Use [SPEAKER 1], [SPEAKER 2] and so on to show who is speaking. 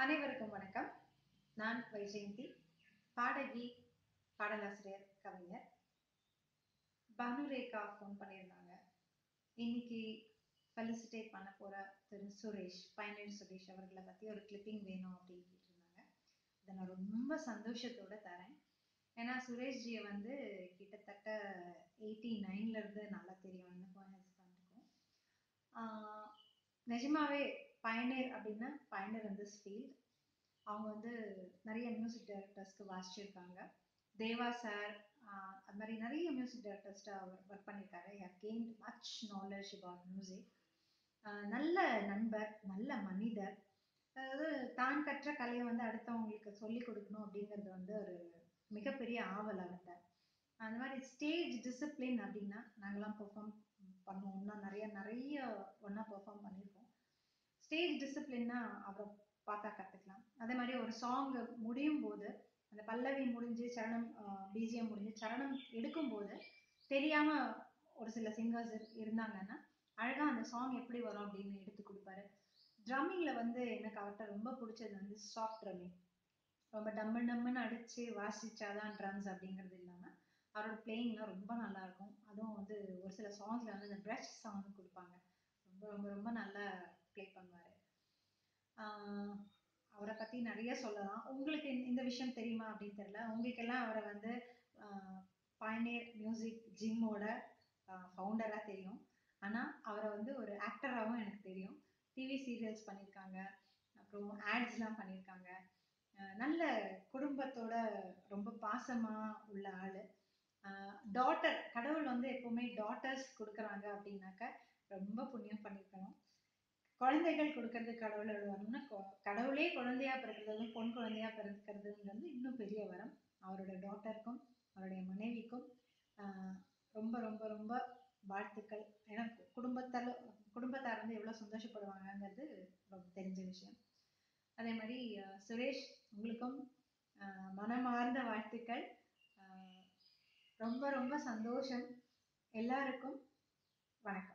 [SPEAKER 1] அனைவருக்கும் வணக்கம் நான் வைஜெயந்தி பாடகி பாடலாசிரியர் கவிஞர் பானுரேகா ஃபோன் பண்ணியிருந்தாங்க இன்னைக்கு ஃபெலிசிட்டேட் பண்ண போற திரு சுரேஷ் பயனர் சுரேஷ் அவர்களை பத்தி ஒரு கிளிப்பிங் வேணும் அப்படின்னு கேட்டிருந்தாங்க இதை நான் ரொம்ப சந்தோஷத்தோட தரேன் ஏன்னா சுரேஷ்ஜியை வந்து கிட்டத்தட்ட எயிட்டி நைன்ல இருந்து நல்லா தெரியும் எனக்கும் என் ஹஸ்பண்டுக்கும் நிஜமாவே பயனர் அப்படின்னா பயனர் இந்த ஃபீல்ட் அவங்க வந்து நிறைய மியூசிக் டைரக்டர்ஸ்க்கு வாசிச்சிருக்காங்க தேவா சார் அது மாதிரி நிறைய மியூசிக் டைரக்டர்ஸ்ட்டு அவர் ஒர்க் பண்ணியிருக்காரு how gained much knowledge about music நல்ல நண்பர் நல்ல மனிதர் அதாவது தான் கற்ற கலையை வந்து அடுத்தவங்களுக்கு சொல்லி கொடுக்கணும் அப்படிங்கிறது வந்து ஒரு மிகப்பெரிய ஆவல் அவர்கிட்ட அந்த மாதிரி ஸ்டேஜ் டிசிப்ளின் அப்படின்னா நாங்களாம் பெர்ஃபார்ம் பண்ணுவோம் இன்னும் நிறைய நிறைய ஒன்றா பெர்ஃபார்ம் பண்ணியிருக்கோம் ஸ்டேஜ் டிசிப்ளின்னா அவரை பார்த்தா கற்றுக்கலாம் அதே மாதிரி ஒரு சாங் முடியும் போது அந்த பல்லவி முடிஞ்சு சரணம் பிஜிஎம் முடிஞ்சு சரணம் எடுக்கும்போது தெரியாம ஒரு சில சிங்கர்ஸ் இருந்தாங்கன்னா அழகா அந்த சாங் எப்படி வரும் அப்படின்னு எடுத்து கொடுப்பாரு ட்ரம்மிங்ல வந்து எனக்கு அவர்கிட்ட ரொம்ப பிடிச்சது வந்து சாஃப்ட் ட்ரம்மிங் ரொம்ப டம்மு டம்முன்னு அடிச்சு வாசிச்சாதான் ட்ரம்ஸ் அப்படிங்கிறது இல்லாம அவரோட பிளேயிங்லாம் ரொம்ப நல்லா இருக்கும் அதுவும் வந்து ஒரு சில சாங்ஸ்ல வந்து அந்த ப்ரஷ் சாங் கொடுப்பாங்க ரொம்ப ரொம்ப ரொம்ப நல்லா ப்ளே பண்ணுவாரு அவரை பத்தி நிறைய சொல்லலாம் உங்களுக்கு இந்த விஷயம் தெரியுமா அப்படின்னு தெரியல உங்களுக்கெல்லாம் அவரை வந்து பயனேர் மியூசிக் ஜிம்மோட ஃபவுண்டரா தெரியும் ஆனா அவரை வந்து ஒரு ஆக்டராகவும் எனக்கு தெரியும் டிவி சீரியல்ஸ் பண்ணியிருக்காங்க அப்புறம் ஆட்ஸ்லாம் பண்ணியிருக்காங்க நல்ல குடும்பத்தோட ரொம்ப பாசமா உள்ள ஆளு டாட்டர் கடவுள் வந்து எப்பவுமே டாட்டர்ஸ் கொடுக்குறாங்க அப்படின்னாக்க ரொம்ப புண்ணியம் பண்ணியிருக்கணும் குழந்தைகள் கொடுக்கறது கடவுளோட வரம்னா கடவுளே குழந்தையா பிறக்கிறது பொன் குழந்தையா பிறக்கிறதுங்கிறது இன்னும் பெரிய வரம் அவரோட டாட்டருக்கும் அவருடைய மனைவிக்கும் ரொம்ப ரொம்ப ரொம்ப வாழ்த்துக்கள் ஏன்னா குடும்பத்தால் குடும்பத்தார் வந்து எவ்வளோ சந்தோஷப்படுவாங்கங்கிறது ரொம்ப தெரிஞ்ச விஷயம் அதே மாதிரி சுரேஷ் உங்களுக்கும் மனமார்ந்த வாழ்த்துக்கள் ரொம்ப ரொம்ப சந்தோஷம் எல்லாருக்கும் வணக்கம்